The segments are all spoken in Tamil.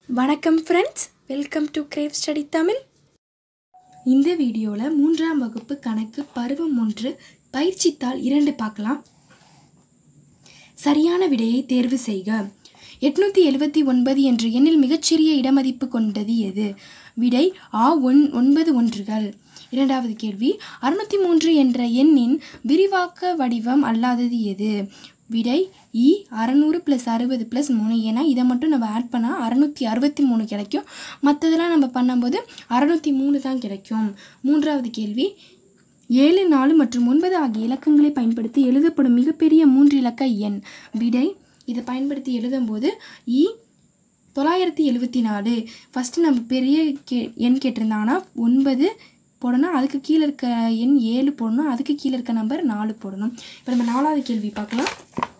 வணக்கம் friends welcome to crave study Tamil இந்த வீடியோவில் மூன்றாம் வகுப்பு கணக்கு பருவம் ஒன்று பயிற்சித்தாள் இரண்டு பார்க்கலாம் சரியான விடையை தேர்வு செய்க எட்நூற்றி எழுபத்தி ஒன்பது என்ற எண்ணில் மிகச்சிறிய இடமதிப்பு கொண்டது எது விடை ஆ ஒன் ஒன்பது ஒன்றுகள் இரண்டாவது கேள்வி அறுநூற்றி மூன்று என்ற எண்ணின் விரிவாக்க வடிவம் அல்லாதது எது விடை இ அறநூறு ப்ளஸ் அறுபது ப்ளஸ் மூணு ஏன்னா இதை மட்டும் நம்ம ஆட் பண்ணால் அறநூற்றி அறுபத்தி மூணு கிடைக்கும் மற்றதெல்லாம் நம்ம பண்ணும்போது அறநூற்றி மூணு தான் கிடைக்கும் மூன்றாவது கேள்வி ஏழு நாலு மற்றும் ஒன்பது ஆகிய இலக்கங்களை பயன்படுத்தி எழுதப்படும் மிகப்பெரிய மூன்று இலக்க எண் விடை இதை பயன்படுத்தி எழுதும்போது இ தொள்ளாயிரத்தி எழுபத்தி நாலு ஃபஸ்ட்டு நம்ம பெரிய கே எண் கேட்டிருந்தாங்கன்னா ஒன்பது போடணும் அதுக்கு கீழே இருக்க எண் ஏழு போடணும் அதுக்கு கீழே இருக்க நம்பர் நாலு போடணும் இப்போ நம்ம நாலாவது கேள்வி பார்க்கலாம்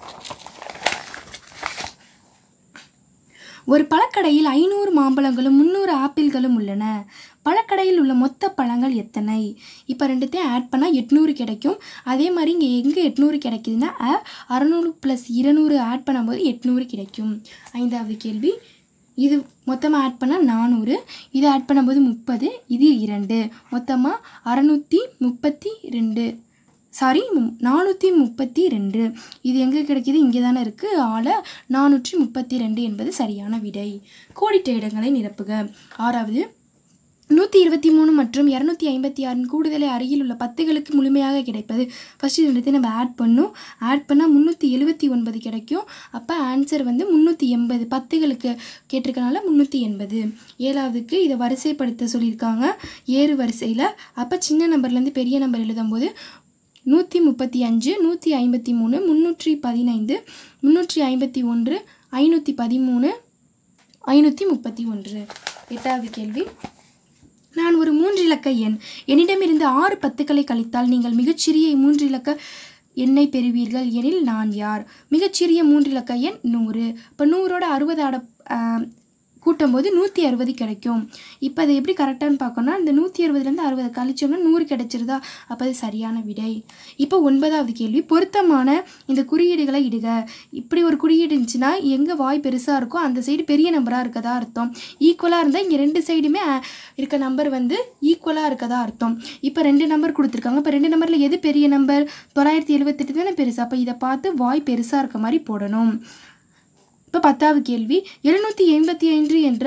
ஒரு பழக்கடையில் ஐநூறு மாம்பழங்களும் முந்நூறு ஆப்பிள்களும் உள்ளன பழக்கடையில் உள்ள மொத்த பழங்கள் எத்தனை இப்போ ரெண்டுத்தையும் ஆட் பண்ணால் எட்நூறு கிடைக்கும் அதே மாதிரி இங்கே எங்கே எட்நூறு கிடைக்குதுன்னா அ அறநூறு ப்ளஸ் இருநூறு ஆட் பண்ணும்போது எட்நூறு கிடைக்கும் ஐந்தாவது கேள்வி இது மொத்தமாக ஆட் பண்ணால் நானூறு இது ஆட் பண்ணும்போது முப்பது இது இரண்டு மொத்தமாக அறநூற்றி முப்பத்தி ரெண்டு சாரி நானூற்றி முப்பத்தி ரெண்டு இது எங்கே கிடைக்கிது இங்கே தானே இருக்குது ஆள நானூற்றி முப்பத்தி ரெண்டு என்பது சரியான விடை கோடிட்ட இடங்களை நிரப்புக ஆறாவது நூற்றி இருபத்தி மூணு மற்றும் இரநூத்தி ஐம்பத்தி ஆறின் கூடுதலை அருகில் உள்ள பத்துகளுக்கு முழுமையாக கிடைப்பது ஃபஸ்ட்டு இது ரெண்டுத்தையும் நம்ம ஆட் பண்ணோம் ஆட் பண்ணால் முந்நூற்றி எழுபத்தி ஒன்பது கிடைக்கும் அப்போ ஆன்சர் வந்து முந்நூற்றி எண்பது பத்துகளுக்கு கேட்டிருக்கனால முந்நூற்றி எண்பது ஏழாவதுக்கு இதை வரிசைப்படுத்த சொல்லியிருக்காங்க ஏறு வரிசையில் அப்போ சின்ன நம்பர்லேருந்து பெரிய நம்பர் எழுதும்போது நூற்றி முப்பத்தி அஞ்சு நூற்றி ஐம்பத்தி மூணு முந்நூற்றி பதினைந்து முந்நூற்றி ஐம்பத்தி ஒன்று ஐநூற்றி பதிமூணு ஐநூற்றி முப்பத்தி ஒன்று எட்டாவது கேள்வி நான் ஒரு மூன்று இலக்க எண் என்னிடமிருந்து ஆறு பத்துக்களை கழித்தால் நீங்கள் மிகச்சிறிய மூன்று இலக்க எண்ணை பெறுவீர்கள் எனில் நான் யார் மிகச்சிறிய மூன்று இலக்க எண் நூறு இப்போ நூறோட அறுபது அட கூட்டும் போது நூற்றி அறுபது கிடைக்கும் இப்போ அது எப்படி கரெக்டானு பார்க்கணும்னா இந்த நூற்றி அறுபதுலேருந்து அறுபது கழிச்சோம்னா நூறு கிடைச்சிருதா அப்போ அது சரியான விடை இப்போ ஒன்பதாவது கேள்வி பொருத்தமான இந்த குறியீடுகளை இடுக இப்படி ஒரு குறியீடு இருந்துச்சுன்னா எங்கே வாய் பெருசாக இருக்கோ அந்த சைடு பெரிய நம்பராக இருக்கதா அர்த்தம் ஈக்குவலாக இருந்தால் இங்கே ரெண்டு சைடுமே இருக்க நம்பர் வந்து ஈக்குவலாக இருக்கதா அர்த்தம் இப்போ ரெண்டு நம்பர் கொடுத்துருக்காங்க இப்போ ரெண்டு நம்பரில் எது பெரிய நம்பர் தொள்ளாயிரத்தி எழுபத்தெட்டு தானே பெருசு அப்போ இதை பார்த்து வாய் பெருசாக இருக்க மாதிரி போடணும் இப்போ பத்தாவது கேள்வி எழுநூற்றி எண்பத்தி ஐந்து என்ற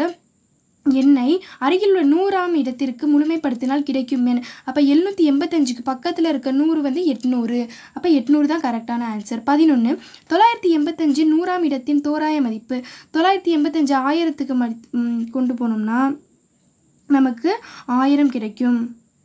எண்ணை அருகில் உள்ள நூறாம் இடத்திற்கு முழுமைப்படுத்தினால் கிடைக்கும் எண் அப்போ எழுநூற்றி எண்பத்தஞ்சுக்கு பக்கத்தில் இருக்க நூறு வந்து எட்நூறு அப்போ எட்நூறு தான் கரெக்டான ஆன்சர் பதினொன்று தொள்ளாயிரத்தி எண்பத்தஞ்சு நூறாம் இடத்தின் தோராய மதிப்பு தொள்ளாயிரத்தி எண்பத்தஞ்சு ஆயிரத்துக்கு மதி கொண்டு போனோம்னா நமக்கு ஆயிரம் கிடைக்கும்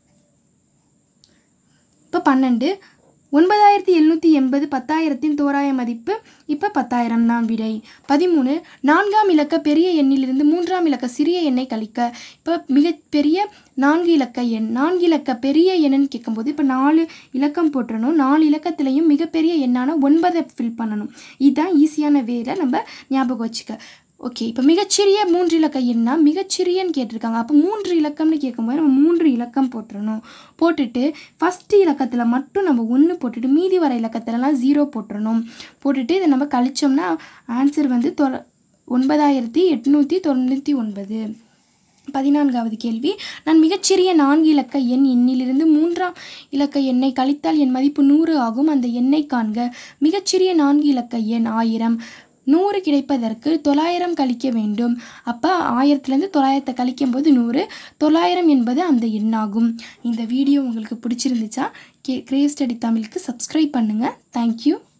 இப்போ பன்னெண்டு ஒன்பதாயிரத்தி எழுநூற்றி எண்பது பத்தாயிரத்தின் தோராய மதிப்பு இப்போ பத்தாயிரம் தான் விடை பதிமூணு நான்காம் இலக்க பெரிய எண்ணிலிருந்து மூன்றாம் இலக்க சிறிய எண்ணை கழிக்க இப்போ மிகப்பெரிய நான்கு இலக்க எண் நான்கு இலக்க பெரிய எண்ணுன்னு கேட்கும்போது இப்போ நாலு இலக்கம் போட்டுறணும் நாலு இலக்கத்துலேயும் மிகப்பெரிய எண்ணான ஒன்பதை ஃபில் பண்ணணும் இதுதான் ஈஸியான வேலை நம்ம ஞாபகம் வச்சுக்க ஓகே இப்போ மிகச்சிறிய மூன்று இலக்க எண்ணா மிகச்சிறியன்னு கேட்டிருக்காங்க அப்போ மூன்று இலக்கம்னு கேட்கும்போது நம்ம மூன்று இலக்கம் போட்டுறணும் போட்டுட்டு ஃபஸ்ட்டு இலக்கத்தில் மட்டும் நம்ம ஒன்று போட்டுட்டு மீதி வர இலக்கத்துலலாம் ஜீரோ போட்டுறணும் போட்டுட்டு இதை நம்ம கழிச்சோம்னா ஆன்சர் வந்து தொ ஒன்பதாயிரத்தி எட்நூற்றி தொண்ணூற்றி ஒன்பது பதினான்காவது கேள்வி நான் மிகச்சிறிய நான்கு இலக்க எண் எண்ணிலிருந்து மூன்றாம் இலக்க எண்ணை கழித்தால் என் மதிப்பு நூறு ஆகும் அந்த எண்ணை காண்க மிகச்சிறிய நான்கு இலக்க எண் ஆயிரம் நூறு கிடைப்பதற்கு தொள்ளாயிரம் கழிக்க வேண்டும் அப்போ ஆயிரத்துலேருந்து தொள்ளாயிரத்தை கழிக்கும் போது நூறு தொள்ளாயிரம் என்பது அந்த எண்ணாகும் இந்த வீடியோ உங்களுக்கு பிடிச்சிருந்துச்சா கே கிரேவ் ஸ்டடி தமிழுக்கு சப்ஸ்கிரைப் பண்ணுங்கள் தேங்க்யூ